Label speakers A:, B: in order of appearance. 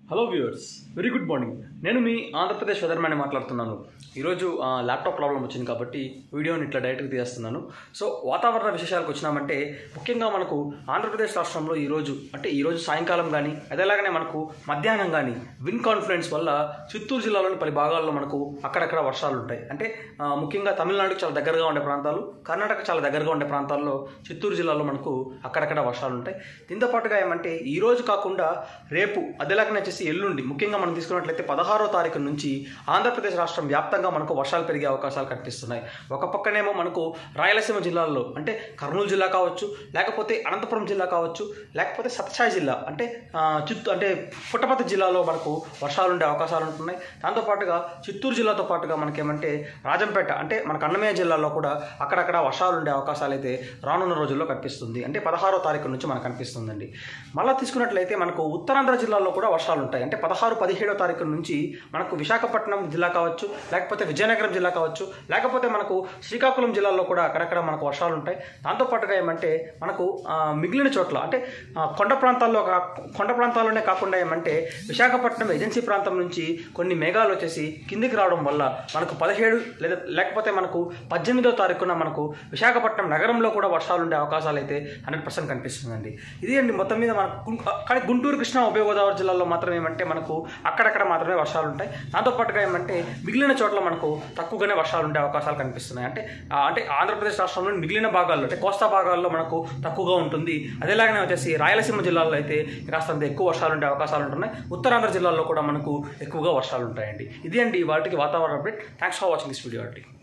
A: hello viewers very good morning నేను మీ Andhra Pradesh weatherman మాట్లాడుతున్నాను ఈరోజు ఆ, ల్యాప్టాప్ ప్రాబ్లం వచ్చింది కాబట్టి వీడియోని ఇట్లా డైరెక్ట్గా తీస్తున్నాను సో వాతావరణ విశేషాలకు వచ్చినామంటే ముఖ్యంగా మనకు ఆంధ్రప్రదేశ్ రాష్ట్రంలో ఈరోజు అంటే ఈరోజు సాయంకాలం కానీ అదేలాగానే మనకు మధ్యాహ్నం కానీ విన్ కాన్ఫిడెన్స్ వల్ల చిత్తూరు జిల్లాలోని పలు భాగాల్లో మనకు అక్కడక్కడ వర్షాలు ఉంటాయి అంటే ఆ, ముఖ్యంగా తమిళనాడుకు చాలా దగ్గరగా ఉండే ప్రాంతాలు కర్ణాటక చాలా దగ్గరగా ఉండే ప్రాంతాల్లో చిత్తూరు జిల్లాలో మనకు అక్కడక్కడ వర్షాలు ఉంటాయి దీంతో పాటుగా ఏమంటే ఈ రోజు కాకుండా రేపు అదేలాగానే వచ్చేసి ఎల్లుండి ముఖ్యంగా మనం తీసుకున్నట్లయితే పదహారో తారీఖు నుంచి ఆంధ్రప్రదేశ్ రాష్ట్రం వ్యాప్తంగా మనకు వర్షాలు పెరిగే అవకాశాలు కనిపిస్తున్నాయి ఒక పక్కనేమో మనకు రాయలసీమ జిల్లాల్లో అంటే కర్నూలు జిల్లా కావచ్చు లేకపోతే అనంతపురం జిల్లా కావచ్చు లేకపోతే సత్యసాయి జిల్లా అంటే ఆ, చిత్తూ అంటే పుట్టపర్తి జిల్లాలో మనకు వర్షాలు ఉండే అవకాశాలు ఉంటున్నాయి దాంతోపాటుగా చిత్తూరు జిల్లాతో పాటుగా మనకేమంటే రాజంపేట అంటే మనకు అన్నమయ్య జిల్లాలో కూడా అక్కడక్కడ వర్షాలు ఉండే అవకాశాలు అయితే రానున్న రోజుల్లో కనిపిస్తుంది అంటే పదహారో తారీఖు నుంచి మనకు కనిపిస్తుందండి మళ్ళీ తీసుకున్నట్లయితే మనకు ఉత్తరాంధ్ర జిల్లాలో కూడా వర్షాలు ఉంటాయి అంటే పదహారు పదిహేడో తారీఖు నుంచి మనకు విశాఖపట్నం జిల్లా కావచ్చు లేకపోతే విజయనగరం జిల్లా కావచ్చు లేకపోతే మనకు శ్రీకాకుళం జిల్లాలో కూడా అక్కడక్కడ మనకు వర్షాలు ఉంటాయి దాంతోపాటుగా ఏమంటే మనకు ఆ, మిగిలిన చోట్ల అంటే ఆ, కొండ ప్రాంతాల్లో కా- కొండ ప్రాంతాల్లోనే కాకుండా ఏమంటే విశాఖపట్నం ఏజెన్సీ ప్రాంతం నుంచి కొన్ని మేఘాలు వచ్చేసి కిందికి రావడం వల్ల మనకు పదిహేడు లేదా లేకపోతే మనకు పద్దెనిమిదో తారీఖున మనకు విశాఖపట్నం నగరంలో కూడా వర్షాలు ఉండే అవకాశాలు అయితే హండ్రెడ్ పర్సెంట్ కనిపిస్తుందండి ఇది అండి మొత్తం మీద మనకు గుం- కానీ గుంటూరు కృష్ణా ఉభయ గోదావరి జిల్లాలో మాత్రం ఏమంటే మనకు అక్కడక్కడ మాత్రమే వర్షాలు ఉంటాయి దాంతోపాటుగా ఏమంటే మిగిలిన చోట్ల మనకు తక్కువగానే వర్షాలు ఉండే అవకాశాలు కనిపిస్తున్నాయి అంటే ఆ, అంటే ఆంధ్రప్రదేశ్ రాష్ట్రంలోని మిగిలిన భాగాల్లో అంటే కోస్తా భాగాల్లో మనకు తక్కువగా ఉంటుంది అదేలాగానే వచ్చేసి రాయలసీమ జిల్లాలో అయితే కాస్తంత ఎక్కువ వర్షాలు ఉండే అవకాశాలు ఉంటున్నాయి ఉత్తరాంధ్ర జిల్లాల్లో కూడా మనకు ఎక్కువగా వర్షాలు ఉంటాయండి ఇది అండి వాటికి వాతావరణ update thanks for watching this video అండి